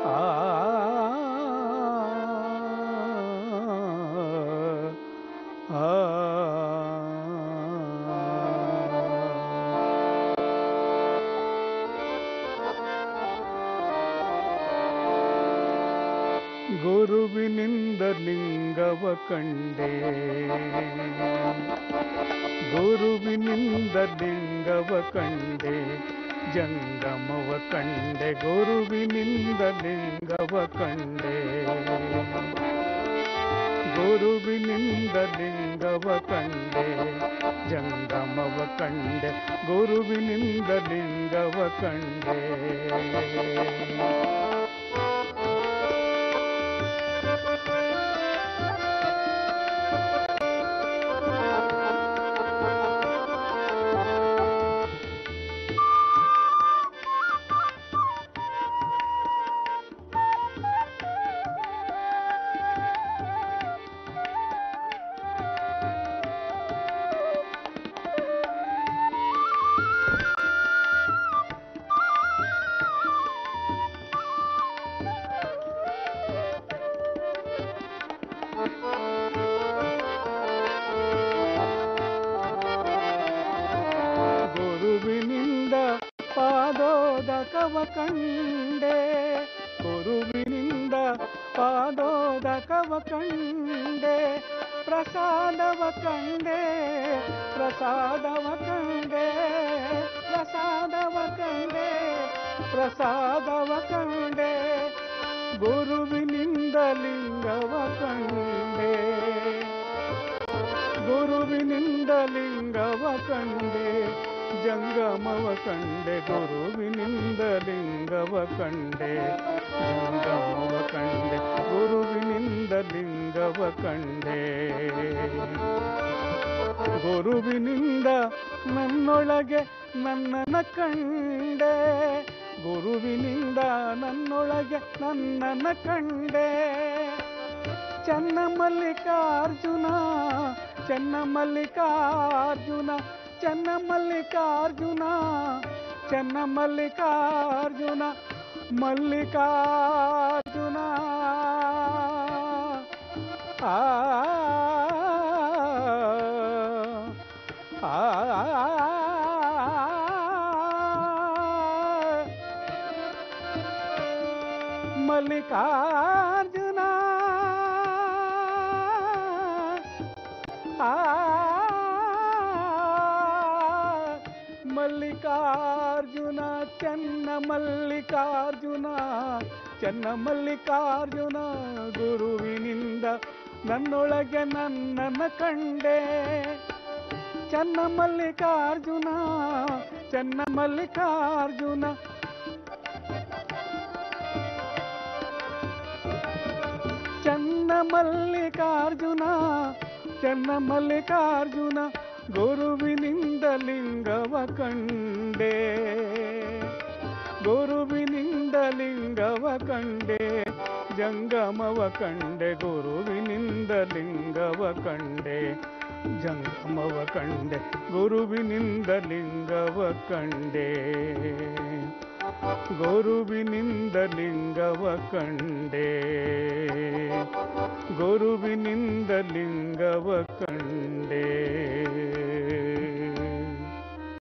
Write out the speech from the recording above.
ಗುರುವಿನಿಂದ ಲಿಂಗವ ಕಂಡೆ ಗುರುವಿನಿಂದ ಲಿಂಗವ ಕಂಡೆ ಜಂಗಮವ ಕಂಡೆ ಗುರುವಿನಿಂದ ಲಿಂಗವ ಕಂಡೆ ಗುರುವಿನಿಂದ ಲಿಂಗವ ಕಂಡೆ ಜಂಗಮವ ಕಂಡೆ ಗುರುವಿನಿಂದ ಲಿಂಗವ ಕಂಡೆ ಗುರುವಿನಿಂದ ಪಾದೋದಕವ ಕಂಡೆ ಗುರುವಿನಿಂದ ಪಾದೋದಕವ ಕಂಡೆ ಪ್ರಸಾದವ ಕಂಡೆ ಪ್ರಸಾದವ ಕಂಡೆ ಪ್ರಸಾದವ ಕಂಡೆ ಪ್ರಸಾದವ ಕಂಡೆ ಗುರುವಿನಿಂದ ಲಿಂಗವ ಕಂಡೆ ಗುರುವಿನಿಂದ ಲಿಂಗವ ಕಂಡೆ ಜಂಗಮವ ಕಂಡೆ ಗುರುವಿನಿಂದ ಲಿಂಗವ ಕಂಡೆ ಜಂಗಮವ ಕಂಡೆ ಗುರುವಿನಿಂದ ಲಿಂಗವ ಕಂಡೆ ಗುರುವಿನಿಂದ ನನ್ನೊಳಗೆ ನನ್ನನ ಕಂಡೆ ಗುರುವಿನಿಂದ ನನ್ನೊಳಗೆ ನನ್ನನ ಕಂಡೆ ಚೆನ್ನ ಮಲ್ಲಿಕಾರ್ಜುನ ಚೆನ್ನ ಮಲ್ಲಿಕಾರ್ಜುನ ಚೆನ್ನ ಮಲ್ಲಿಕಾರ್ಜುನ ಚೆನ್ನ ಮಲ್ಲಿಕಾರ್ಜುನ ಮಲ್ಲಿಕಾರ್ಜುನ ಆ ಆ ಮಲ್ಲಿಕಾರ್ಜುನ ಆ ಮಲ್ಲಿಕಾರ್ಜುನ ಚೆನ್ನ ಮಲ್ಲಿಕಾರ್ಜುನ ಚೆನ್ನ ಮಲ್ಲಿಕಾರ್ಜುನ ಗುರುವಿನಿಂದ ನನ್ನೊಳಗೆ ನನ್ನನ್ನ ಕಂಡೆ ಚೆನ್ನ ಮಲ್ಲಿಕಾರ್ಜುನ ಚೆನ್ನ ಮಲ್ಲಿಕಾರ್ಜುನ ಚೆನ್ನ ಮಲ್ಲಿಕಾರ್ಜುನ ಚೆನ್ನ ಮಲ್ಲಿಕಾರ್ಜುನ ಗುರುವಿನಿಂದ ಲಿಂಗವ ಕಂಡೆ ಗುರುವಿನಿಂದ ಲಿಂಗವ ಕಂಡೆ ಜಂಗಮವ ಕಂಡೆ ಗುರುವಿನಿಂದ ಲಿಂಗವ ಕಂಡೆ ಜಂಗಮವ ಕಂಡೆ ಗುರುವಿನಿಂದ ಲಿಂಗವ ಕಂಡೆ ಗುರುವಿನಿಂದ ಲಿಂಗವ ಕಂಡೆ ಗುರುವಿನಿಂದ ಲಿಂಗವ ಕಂಡೆ